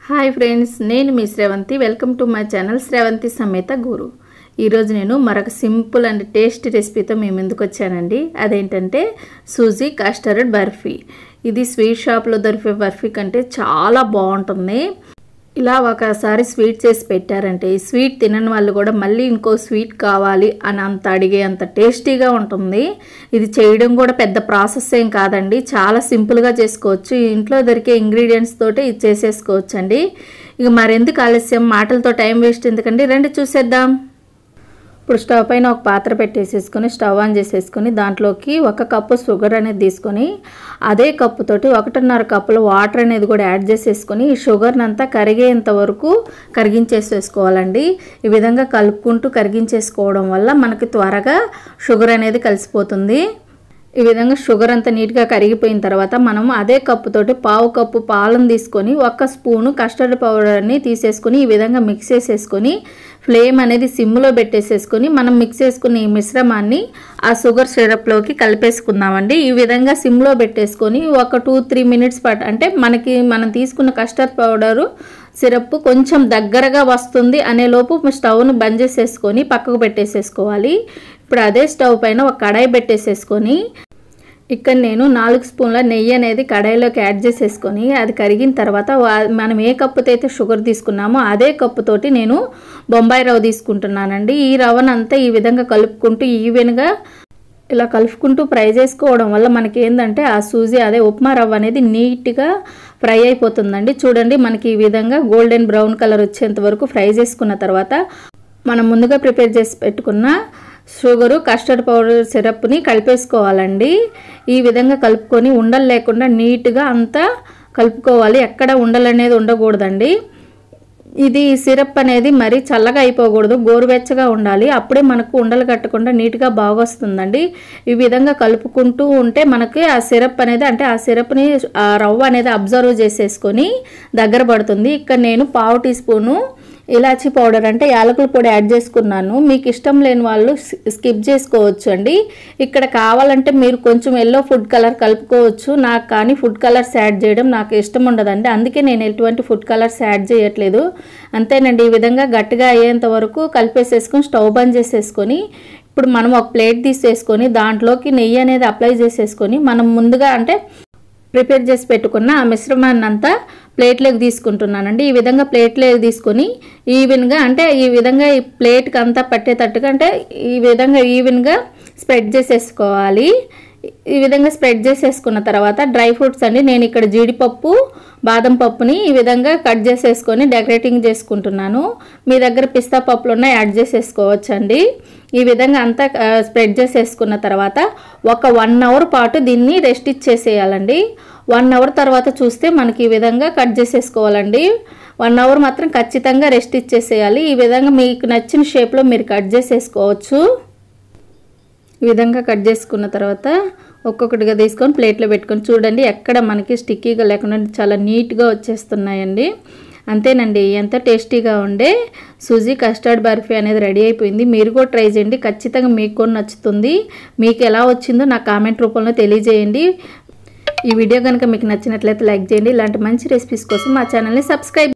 hi friends నేను మీ Sravanthi welcome to my channel Sravanthi సమేత గురు ఈరోజు నేను మరొక సింపుల్ అండ్ టేస్టీ రెసిపీతో మేము ఎందుకు వచ్చానండి అదేంటంటే సూజీ కస్టర్డ్ బర్ఫీ ఇది స్వీట్ షాప్లో దొరికే బర్ఫీ కంటే చాలా బాగుంటుంది ఇలా ఒకసారి స్వీట్ చేసి పెట్టారంటే ఈ స్వీట్ తినని వాళ్ళు కూడా మళ్ళీ ఇంకో స్వీట్ కావాలి అని అంత అడిగే అంత టేస్టీగా ఉంటుంది ఇది చేయడం కూడా పెద్ద ప్రాసెస్ ఏం కాదండి చాలా సింపుల్గా చేసుకోవచ్చు ఇంట్లో దొరికే ఇంగ్రీడియంట్స్ తోటి ఇది చేసేసుకోవచ్చు అండి ఇక మరెందుకు ఆలస్యం మాటలతో టైం వేస్ట్ ఎందుకండి రండి చూసేద్దాం ఇప్పుడు స్టవ్ పైన ఒక పాత్ర పెట్టేసేసుకొని స్టవ్ ఆన్ చేసేసుకొని దాంట్లోకి ఒక కప్పు షుగర్ అనేది తీసుకొని అదే కప్పుతోటి ఒకటిన్నర కప్పుల వాటర్ అనేది కూడా యాడ్ చేసేసుకొని ఈ షుగర్ని అంతా కరిగేంత వరకు కరిగించేసేసుకోవాలండి ఈ విధంగా కలుపుకుంటూ కరిగించేసుకోవడం వల్ల మనకి త్వరగా షుగర్ అనేది కలిసిపోతుంది ఈ విధంగా షుగర్ అంతా నీట్గా కరిగిపోయిన తర్వాత మనం అదే కప్పుతోటి పావు కప్పు పాలను తీసుకొని ఒక స్పూను కస్టర్డ్ పౌడర్ని తీసేసుకొని ఈ విధంగా మిక్స్ చేసేసుకొని ఫ్లేమ్ అనేది సిమ్లో పెట్టేసేసుకొని మనం మిక్స్ చేసుకున్న ఈ మిశ్రమాన్ని ఆ షుగర్ సిరప్లోకి కలిపేసుకుందామండి ఈ విధంగా సిమ్లో పెట్టేసుకొని ఒక టూ త్రీ మినిట్స్ పాటు అంటే మనకి మనం తీసుకున్న కస్టర్డ్ పౌడరు సిరప్ కొంచెం దగ్గరగా వస్తుంది అనే లోపు స్టవ్ను బంద్ చేసేసుకొని పక్కకు పెట్టేసేసుకోవాలి ఇప్పుడు అదే స్టవ్ పైన ఒక కడాయి పెట్టేసేసుకొని ఇక్కడ నేను నాలుగు స్పూన్ల నెయ్యి అనేది కడాయిలోకి యాడ్ చేసేసుకొని అది కరిగిన తర్వాత మనం ఏ కప్పుతో అయితే షుగర్ తీసుకున్నామో అదే కప్పుతోటి నేను బొంబాయి రవ్వ తీసుకుంటున్నానండి ఈ రవ్వను అంతా ఈ విధంగా కలుపుకుంటూ ఈవెన్గా ఇలా కలుపుకుంటూ ఫ్రై చేసుకోవడం వల్ల మనకి ఏంటంటే ఆ సూజీ అదే ఉప్మా రవ్వ అనేది నీట్గా ఫ్రై అయిపోతుందండి చూడండి మనకి ఈ విధంగా గోల్డెన్ బ్రౌన్ కలర్ వచ్చేంత వరకు ఫ్రై చేసుకున్న తర్వాత మనం ముందుగా ప్రిపేర్ చేసి పెట్టుకున్న షుగరు కస్టర్డ్ పౌడర్ సిరప్ని కలిపేసుకోవాలండి ఈ విధంగా కలుపుకొని ఉండలు లేకుండా నీట్గా అంతా కలుపుకోవాలి ఎక్కడ ఉండలు అనేది ఉండకూడదండి ఇది సిరప్ అనేది మరీ చల్లగా అయిపోకూడదు గోరువెచ్చగా ఉండాలి అప్పుడే మనకు ఉండలు కట్టకుండా నీట్గా బాగా వస్తుందండి ఈ విధంగా కలుపుకుంటూ ఉంటే మనకి ఆ సిరప్ అనేది అంటే ఆ సిరప్ని ఆ రవ్వ అనేది అబ్జర్వ్ చేసేసుకొని దగ్గర పడుతుంది ఇక్కడ నేను పావు టీ స్పూను ఇలాచీ పౌడర్ అంటే యాలకుల పొడి యాడ్ చేసుకున్నాను మీకు ఇష్టం లేని వాళ్ళు స్కిప్ చేసుకోవచ్చు అండి ఇక్కడ కావాలంటే మీరు కొంచెం ఎల్లో ఫుడ్ కలర్ కలుపుకోవచ్చు నాకు కానీ ఫుడ్ కలర్స్ యాడ్ చేయడం నాకు ఇష్టం ఉండదండి అందుకే నేను ఎటువంటి ఫుడ్ కలర్స్ యాడ్ చేయట్లేదు అంతేనండి ఈ విధంగా గట్టిగా అయ్యేంత వరకు కలిపేసేసుకొని స్టవ్ బంద్ చేసేసుకొని ఇప్పుడు మనం ఒక ప్లేట్ తీసేసుకొని దాంట్లోకి నెయ్యి అనేది అప్లై చేసేసుకొని మనం ముందుగా అంటే ప్రిపేర్ చేసి పెట్టుకున్న ఆ మిశ్రమాన్ని అంతా ప్లేట్లోకి తీసుకుంటున్నానండి ఈ విధంగా ప్లేట్లోకి తీసుకొని ఈవెన్గా అంటే ఈ విధంగా ఈ ప్లేట్కి అంతా పట్టేటట్టుగా అంటే ఈ విధంగా ఈవెన్గా స్ప్రెడ్ చేసేసుకోవాలి ఈ విధంగా స్ప్రెడ్ చేసేసుకున్న తర్వాత డ్రై ఫ్రూట్స్ అండి నేను ఇక్కడ జీడిపప్పు బాదం పప్పుని ఈ విధంగా కట్ చేసేసుకొని డెకరేటింగ్ చేసుకుంటున్నాను మీ దగ్గర పిస్తా పప్పులు ఉన్న యాడ్ చేసేసుకోవచ్చు అండి ఈ విధంగా అంతా స్ప్రెడ్ చేసేసుకున్న తర్వాత ఒక వన్ అవర్ పాటు దీన్ని రెస్ట్ ఇచ్చేసేయాలండి వన్ అవర్ తర్వాత చూస్తే మనకి ఈ విధంగా కట్ చేసేసుకోవాలండి వన్ అవర్ మాత్రం ఖచ్చితంగా రెస్ట్ ఇచ్చేసేయాలి ఈ విధంగా మీకు నచ్చిన షేప్లో మీరు కట్ చేసేసుకోవచ్చు ఈ విధంగా కట్ చేసుకున్న తర్వాత ఒక్కొక్కటిగా తీసుకొని ప్లేట్లో పెట్టుకొని చూడండి ఎక్కడ మనకి స్టిక్కీగా లేకుండా చాలా నీట్గా వచ్చేస్తున్నాయండి అంతేనండి ఎంతో టేస్టీగా ఉండే సూజీ కస్టర్డ్ బర్ఫీ అనేది రెడీ అయిపోయింది మీరు కూడా ట్రై చేయండి ఖచ్చితంగా మీకు కూడా నచ్చుతుంది మీకు ఎలా వచ్చిందో నా కామెంట్ రూపంలో తెలియజేయండి ఈ వీడియో కనుక మీకు నచ్చినట్లయితే లైక్ చేయండి ఇలాంటి మంచి రెసిపీస్ కోసం మా ఛానల్ని సబ్స్క్రైబ్